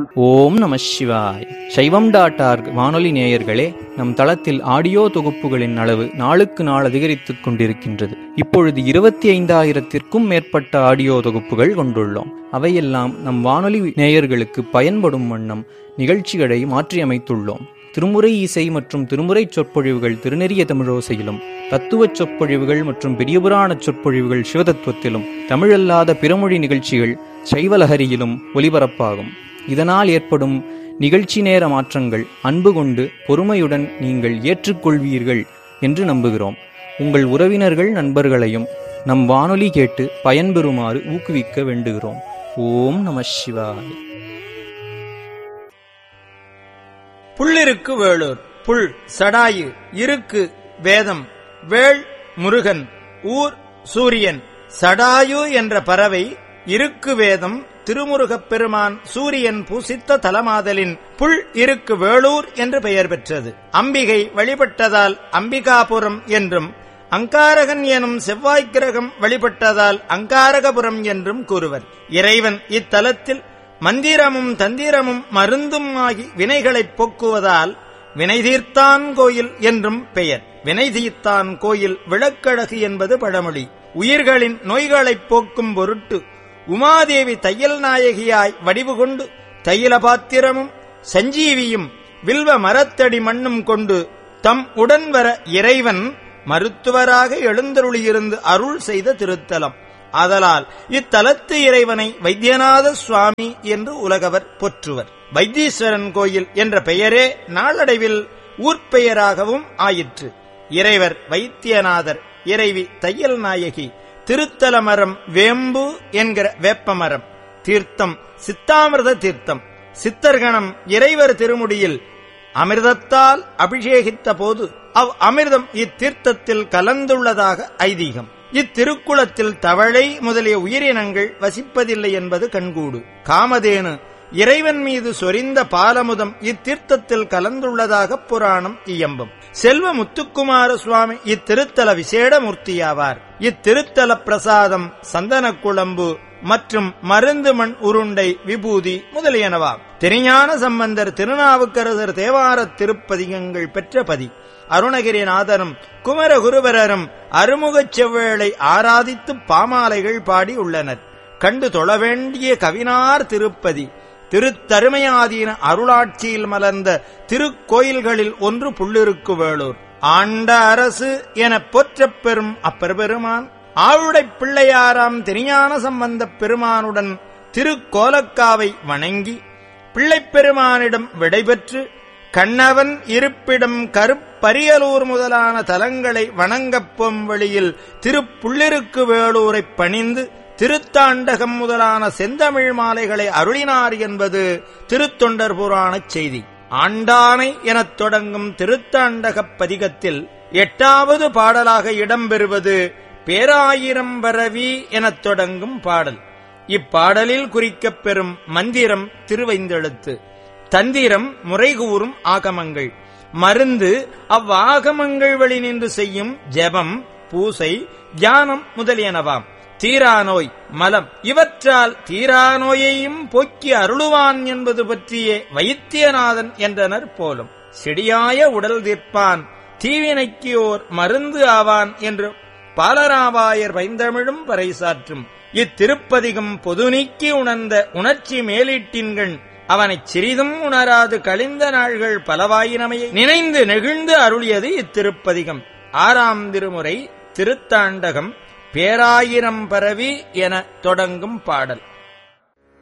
ஓம் நம சிவாய் சைவம் டாட் ஆர்க் வானொலி நேயர்களே நம் தளத்தில் ஆடியோ தொகுப்புகளின் அளவு நாளுக்கு நாள் அதிகரித்துக் கொண்டிருக்கின்றது இப்பொழுது இருபத்தி ஐந்தாயிரத்திற்கும் மேற்பட்ட ஆடியோ தொகுப்புகள் கொண்டுள்ளோம் அவையெல்லாம் நம் வானொலி நேயர்களுக்கு பயன்படும் வண்ணம் நிகழ்ச்சிகளை மாற்றியமைத்துள்ளோம் திருமுறை இசை மற்றும் திருமுறை சொற்பொழிவுகள் திருநெறிய தமிழோசையிலும் தத்துவச் சொற்பொழிவுகள் மற்றும் பெரியபுராண சொற்பொழிவுகள் சிவதத்துவத்திலும் தமிழல்லாத பிறமொழி நிகழ்ச்சிகள் சைவலஹரியிலும் ஒலிபரப்பாகும் இதனால் ஏற்படும் நிகழ்ச்சி நேர மாற்றங்கள் அன்பு கொண்டு பொறுமையுடன் நீங்கள் ஏற்றுக்கொள்வீர்கள் என்று நம்புகிறோம் உங்கள் உறவினர்கள் நண்பர்களையும் நம் வானொலி கேட்டு பயன்பெறுமாறு ஊக்குவிக்க வேண்டுகிறோம் ஓம் நம சிவாய் புள்ளிருக்கு வேளூர் புல் சடாயு இருக்கு வேதம் வேள் முருகன் ஊர் சூரியன் சடாயு என்ற பறவை இருக்கு வேதம் திருமுருகப் பெருமான் சூரியன் பூசித்த தலமாதலின் புல் இருக்கு வேளூர் என்று பெயர் பெற்றது அம்பிகை வழிபட்டதால் அம்பிகாபுரம் என்றும் அங்காரகன் எனும் செவ்வாய்க் கிரகம் வழிபட்டதால் அங்காரகபுரம் என்றும் கூறுவர் இறைவன் இத்தலத்தில் மந்திரமும் தந்திரமும் மருந்தும் ஆகி வினைகளைப் போக்குவதால் வினைதீர்த்தான் கோயில் என்றும் பெயர் வினைதீர்த்தான் கோயில் விளக்கழகு என்பது பழமொழி உயிர்களின் நோய்களைப் போக்கும் பொருட்டு உமாதேவி தையல் நாயகியாய் வடிவு கொண்டு தையல பாத்திரமும் சஞ்சீவியும் வில்வ மரத்தடி மண்ணும் கொண்டு தம் உடன் வர இறைவன் மருத்துவராக எழுந்தருளியிருந்து அருள் செய்த திருத்தலம் ஆதலால் இத்தலத்து இறைவனை வைத்தியநாத சுவாமி என்று உலகவர் போற்றுவர் வைத்தீஸ்வரன் கோயில் என்ற பெயரே நாளடைவில் ஊர்ப்பெயராகவும் ஆயிற்று இறைவர் வைத்தியநாதர் இறைவி தையல் நாயகி திருத்தல மரம் வேம்பு என்கிற வேப்பமரம் தீர்த்தம் சித்தாமிர்த தீர்த்தம் சித்தர்கணம் இறைவர் திருமுடியில் அமிர்தத்தால் அபிஷேகித்த போது அவ் அமிர்தம் இத்தீர்த்தத்தில் கலந்துள்ளதாக ஐதீகம் இத்திருக்குளத்தில் தவளை முதலிய உயிரினங்கள் வசிப்பதில்லை என்பது கண்கூடு காமதேனு இறைவன் மீது சொரிந்த பாலமுதம் இத்தீர்த்தத்தில் கலந்துள்ளதாக புராணம் இயம்பும் செல்வ முத்துக்குமார சுவாமி இத்திருத்தல விசேட மூர்த்தியாவார் இத்திருத்தல பிரசாதம் சந்தன குழம்பு மற்றும் மருந்து மண் உருண்டை விபூதி முதலியனவாம் திருஞான சம்பந்தர் திருநாவுக்கரசர் தேவார திருப்பதிகங்கள் பெற்ற பதி அருணகிரிநாதரும் குமரகுருபரரும் அருமுகச் செவ்வேளை ஆராதித்து பாமாலைகள் பாடி உள்ளனர் கண்டு தொழ வேண்டிய கவினார் திருப்பதி திருத்தருமையாதீன அருளாட்சியில் மலர்ந்த திருக்கோயில்களில் ஒன்று புள்ளிருக்கு வேளூர் ஆண்ட அரசு எனப் போற்றப் பெறும் அப்பெருமான் ஆவுடைப் பிள்ளையாராம் திருஞான சம்பந்தப் பெருமானுடன் திருக்கோலக்காவை வணங்கி பிள்ளைப் பெருமானிடம் விடைபெற்று கண்ணவன் இருப்பிடம் கருப்பரியலூர் முதலான தலங்களை வணங்கப் போம் வழியில் திருப்புள்ளிருக்கு வேளூரைப் பணிந்து திருத்தாண்டகம் முதலான செந்தமிழ் மாலைகளை அருளினார் என்பது திருத்தொண்டர் புராணச் செய்தி ஆண்டானை எனத் தொடங்கும் திருத்தாண்டகப் பதிகத்தில் எட்டாவது பாடலாக இடம்பெறுவது பேராயிரம் பரவி எனத் தொடங்கும் பாடல் இப்பாடலில் குறிக்கப் பெறும் மந்திரம் திருவைந்தெழுத்து தந்திரம் முறைகூறும் ஆகமங்கள் மருந்து அவ்வாகமங்கள் வழி நின்று செய்யும் ஜெபம் பூசை தியானம் முதலியனவாம் தீராநோய் மலம் இவற்றால் தீராநோயையும் போக்கி அருளுவான் என்பது பற்றியே வைத்தியநாதன் என்றனர் போலும் செடியாய உடல் தீர்ப்பான் தீவினைக்கு ஓர் மருந்து ஆவான் என்று பாலராவாயர் வைந்தமிழும் பறைசாற்றும் இத்திருப்பதிகம் பொது நீக்கி உணர்ந்த உணர்ச்சி மேலீட்டின்கண் அவனைச் சிறிதும் உணராது கழிந்த நாள்கள் பலவாயினமையை நினைந்து நெகிழ்ந்து அருளியது இத்திருப்பதிகம் ஆறாம் திருமுறை திருத்தாண்டகம் பேராயிரம் பரவி என தொடங்கும் பாடல்